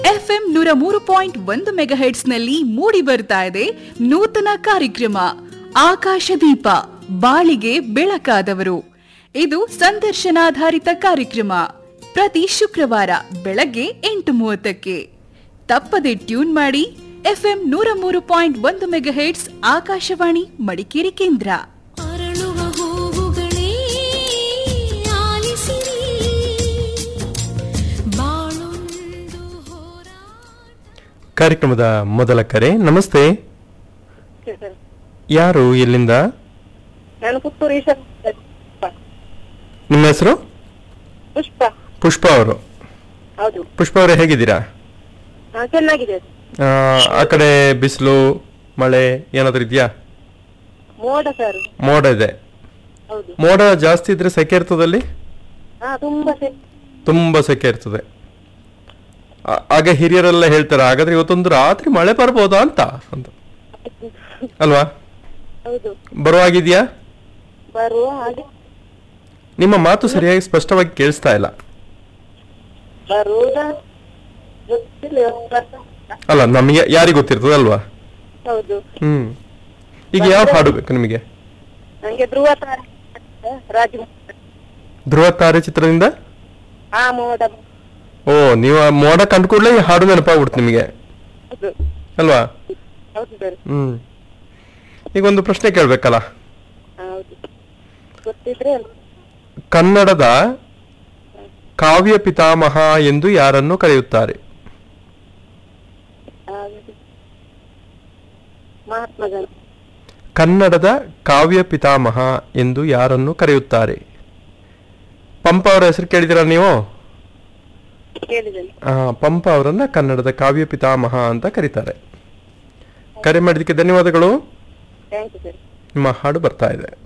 FM ನೂರ ಮೂರು point ಒಂದು ಮೆಗಾಹೆಟ್ಸ್ ನಲ್ಲಿ ಮೂಡಿ ಬರ್ತಾ ಇದೆ ನೂತನ ಕಾರ್ಯಕ್ರಮ ಆಕಾಶದೀಪ ಬಾಳಿಗೆ ಬೆಳಕಾದವರು ಇದು ಸಂದರ್ಶನಾಧಾರಿತ ಕಾರ್ಯಕ್ರಮ ಪ್ರತಿ ಶುಕ್ರವಾರ ಬೆಳಗ್ಗೆ ಎಂಟು ಮೂವತ್ತಕ್ಕೆ ತಪ್ಪದೆ ಟ್ಯೂನ್ ಮಾಡಿ ಎಫ್ಎಂ ನೂರ ಮೂರು ಪಾಯಿಂಟ್ ಒಂದು ಮೆಗಾಹೆಟ್ಸ್ ಆಕಾಶವಾಣಿ ಮಡಿಕೇರಿ ಕೇಂದ್ರ ಅರಳುವ ಹೂವುಗಳೇ ಆಲಿಸಿರಿ ಬಾಳೊಂದು ಹೋರಾಟ ಕಾರ್ಯಕ್ರಮದ ಮೊದಲ ಕರೆ ನಮಸ್ತೆ ಸರ್ ಯಾರು ಎಲ್ಲಿಂದ ನಾನು ಪುತ್ತೂರು ಈಶ್ವರ ನಿಮ್ಮ ಹೆಸರು ಪುಷ್ಪ ಪುಷ್ಪ ಅವರು ಹೌದು ಪುಷ್ಪ ಅವರೇ ಹೇಗಿದ್ದೀರಾ ಹಾ, ಚೆನ್ನಾಗಿದೆ ಆ, ಆ ಕಡೆ ಬಿಸಿಲು ಮಳೆ ಏನಾದರೂ ಇದೆಯಾ ಮೋಡ ಸರ್ ಮೋಡ ಇದೆ ಹೌದು ಮೋಡ ಜಾಸ್ತಿ ಇದ್ರೆ ಸೆಕೆ ಇರ್ತದಲ್ಲಿ ಹಾ ತುಂಬಾ ಸೆ- ತುಂಬಾ ಸೆಕೆ ಇರ್ತದೆ ಆ- ಆಗ ಹಿರಿಯರೆಲ್ಲ ಹೇಳ್ತಾರೆ ಹಾಗಾದ್ರೆ ಇವತ್ತೊಂದು ರಾತ್ರಿ ಮಳೆ ಬರ್ಬೋದಾ ಅಂತ ಅಂತ ಅಲ್ವಾ ಹೌದು ಬರುವಾಗಿದ್ಯಾ ಬರುವ ಹಾಗೆ ನಿಮ್ಮ ಮಾತು ಸರಿಯಾಗಿ ಸ್ಪಷ್ಟವಾಗಿ ಕೇಳಿಸ್ತಾ ಇಲ್ಲ ಬರುವುದ ಗೊತ್ತಿಲ್ಲ ಇವತ್ತು ಬರ್ತಾ ಉಂಟಾ? ಅಲ್ಲ ನಮಗೆ ಯಾರಿಗೆ ಗೊತ್ತಿರ್ತದೆ ಅಲ್ವಾ ಹೌದು ಹ್ಮ್ ಈಗ ಯಾವ ಹಾಡು ಬೇಕು ನಿಮಗೆ ನಂಗೆ ಧ್ರುವ ತಾರೆ ರಾಜ ಧ್ರುವ ತಾರೆ ಚಿತ್ರದಿಂದ ಆ ಮೋಡ ಓ ನೀವು ಆ ಮೋಡ ಕಂಡು ಕೂಡಲೇ ಈ ಹಾಡು ನೆನಪಾಗ್ಬಿಡ್ತು ನಿಮಗೆ ಹೌದು ಅಲ್ವಾ ಹೌದು ಸರ್ ಹ್ಮ್ ಈಗ ಒಂದು ಪ್ರಶ್ನೆ ಕೇಳ್ಬೇಕಲ್ಲ ಹೌದು ಗೊತ್ತಿದ್ರೆ ಕನ್ನಡದ ಕಾವ್ಯ ಪಿತಾಮಹ ಎಂದು ಯಾರನ್ನು ಕರೆಯುತ್ತಾರೆ ಹಾಗೆ. ಮಹಾತ್ಮ ಗಾಂಧಿ ಕನ್ನಡದ ಕಾವ್ಯ ಪಿತಾಮಹ ಎಂದು ಯಾರನ್ನು ಕರೆಯುತ್ತಾರೆ ಪಂಪ ಅವರ ಹೆಸರು ಕೇಳಿದಿರಾ ನೀವು ಕೇಳಿದ್ದೇನೆ ಆ, ಪಂಪ ಅವರನ್ನ ಕನ್ನಡದ ಕಾವ್ಯ ಪಿತಾಮಹ ಅಂತ ಕರೀತಾರೆ ಕರೆ ಮಾಡಿದ್ದಕ್ಕೆ ಧನ್ಯವಾದಗಳು ಥ್ಯಾಂಕ್ ಯು ಸರ್ ನಿಮ್ಮ ಹಾಡು ಬರ್ತಾ ಇದೆ